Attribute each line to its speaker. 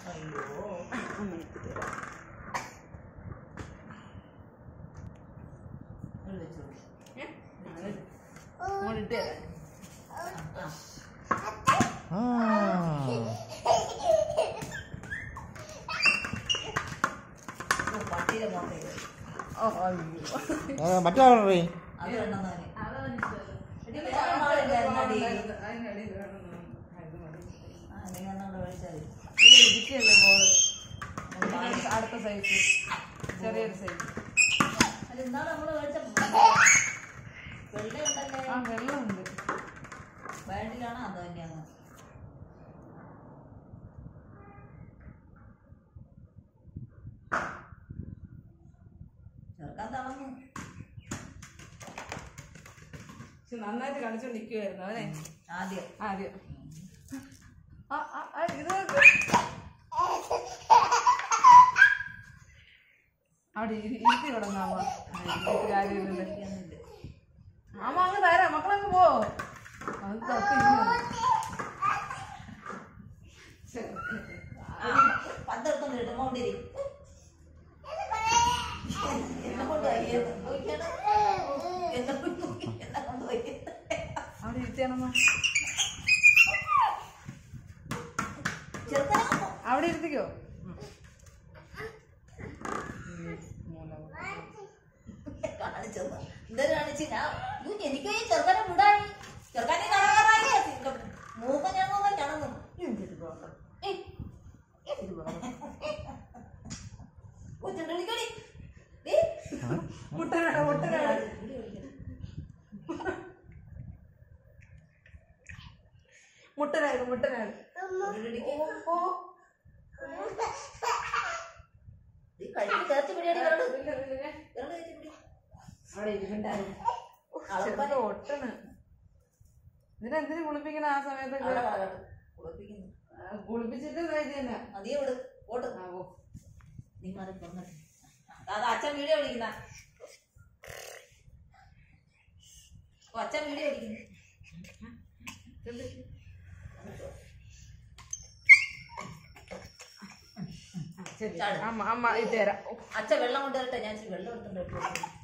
Speaker 1: അയ്യോ
Speaker 2: അമ്മ എടുത്തിട്ട് തരാം
Speaker 1: ഇത് വെച്ചോ.
Speaker 2: അങ്ങോട്ട് ഇട്ട് തരാം
Speaker 1: ആ.
Speaker 3: ആ
Speaker 1: ഇത് പട്ടിയുടെ മുട്ടയില്.
Speaker 2: ഓ അയ്യോ
Speaker 3: മറ്റേ ആളെ
Speaker 1: അത് വേണ്ടെന്ന് അവന്.
Speaker 2: അതാണ് ഇഷ്ടമല്ല.
Speaker 1: എടി, വേറെ മാളില്ലായിരുന്നോ അടി?
Speaker 2: അതിനടിയിൽ വേണം അത് മതി.
Speaker 1: ആ, നീ ഒന്നുകൂടെ മേടിച്ചാൽ മതി.
Speaker 2: ഇത് ഇരിക്കുകയല്ലേ ബോള് അടുത്ത- അടുത്ത സൈസ് ചെറിയൊരു സൈസ്
Speaker 1: അല്ല, ഇന്നാള് നമ്മള് മേടിച്ച വെള്ളയുണ്ടല്ലേ
Speaker 2: ആ വെള്ളമുണ്ട്
Speaker 1: ബാൻഡിലാണോ അത് തന്നെയാണോ ചെറുക്കാൻ തളർന്നു
Speaker 2: പക്ഷെ നന്നായിട്ട് കളിച്ചോണ്ടിരിക്കുവായിരുന്നു അവനെ
Speaker 1: ആദ്യം
Speaker 2: ആദ്യം ആ, ആ, ആ, ഇത് നോക്ക്. അവിടെ ഇരി- ഇരുത്തി കിടന്നാമ കാര്യമില്ലല്ലോ
Speaker 1: ഇരിക്കുന്നില്ല.
Speaker 2: മാമ അങ്ങ് തരാം മക്കളങ്ങ് പോ അത് തപ്പി
Speaker 1: പന്തെടുത്തോണ്ട് ഇടുമ്പോ കൊണ്ടിരി എന്നെ കൊണ്ട് വയ്യത് നോക്കിയാണ് എന്നെ കൊണ്ട് നോക്കി എന്നെ കൊണ്ട് വയ്യത്
Speaker 2: അവിടെ ഇരുത്തിയാണമ്മ
Speaker 1: ചെറുക്കനാ
Speaker 2: അവിടെ ഇരുത്തിക്കോ
Speaker 1: കാണിച്ചത് എന്തൊരു കാണിച്ച് ഞാൻ അയ്യോ, എനിക്ക് ഈ ചെറുക്കനെ വിടായി ചെറുക്കനെ കാണാറായി മൂക്ക ഞാൻ നോക്കാൻ കാണുന്നു ഏയ്, കൊച്ചുണ്ട് വിളിക്കടി. ദേ.
Speaker 2: മുട്ടനാട് മുട്ടനാട് മുട്ടനാട് മുട്ടനാട്
Speaker 1: വിളിക്ക്.
Speaker 2: ഓ
Speaker 1: ഈ കഴുത്തിൽ ചേർത്ത് പിടിയടി കരട്.
Speaker 2: ഇല്ല, ഇല്ല, ഇല്ല.
Speaker 1: കരട് കയറ്റി പിടി.
Speaker 2: അവിടെ ഇരിക്കണ്ടായിരുന്നു
Speaker 1: അളപ്പനെ.
Speaker 2: ചെറുത് ഒട്ടണ് ഇതിനെന്തിനു കുളിപ്പിക്കണ ആ സമയത്തൊക്കെ
Speaker 1: അവിടെ കളകട്ട്. കുളിപ്പിക്കുന്നു.
Speaker 2: ആ, കുളിപ്പിച്ചിട്ട് ഇതായിട്ട് തന്നെ
Speaker 1: അതേ വിട്. ഓട്ട്.
Speaker 2: ആ, ഓ.
Speaker 1: നീ മാറി തുറന്നിട്ട്. അത് അച്ഛൻ വീഡിയോ വിളിക്കുന്ന അച്ഛൻ വീഡിയോ വിളിക്കുന്നു
Speaker 2: ശരി
Speaker 1: ചാട്.
Speaker 2: അമ്മ അമ്മ ഇത് തരാം ഓ,
Speaker 1: അച്ഛൻ വെള്ളം കൊണ്ടുവരട്ടെ ഞാൻ ഇച്ചിരി വെള്ളം എടുത്തോണ്ട് വരട്ടെ.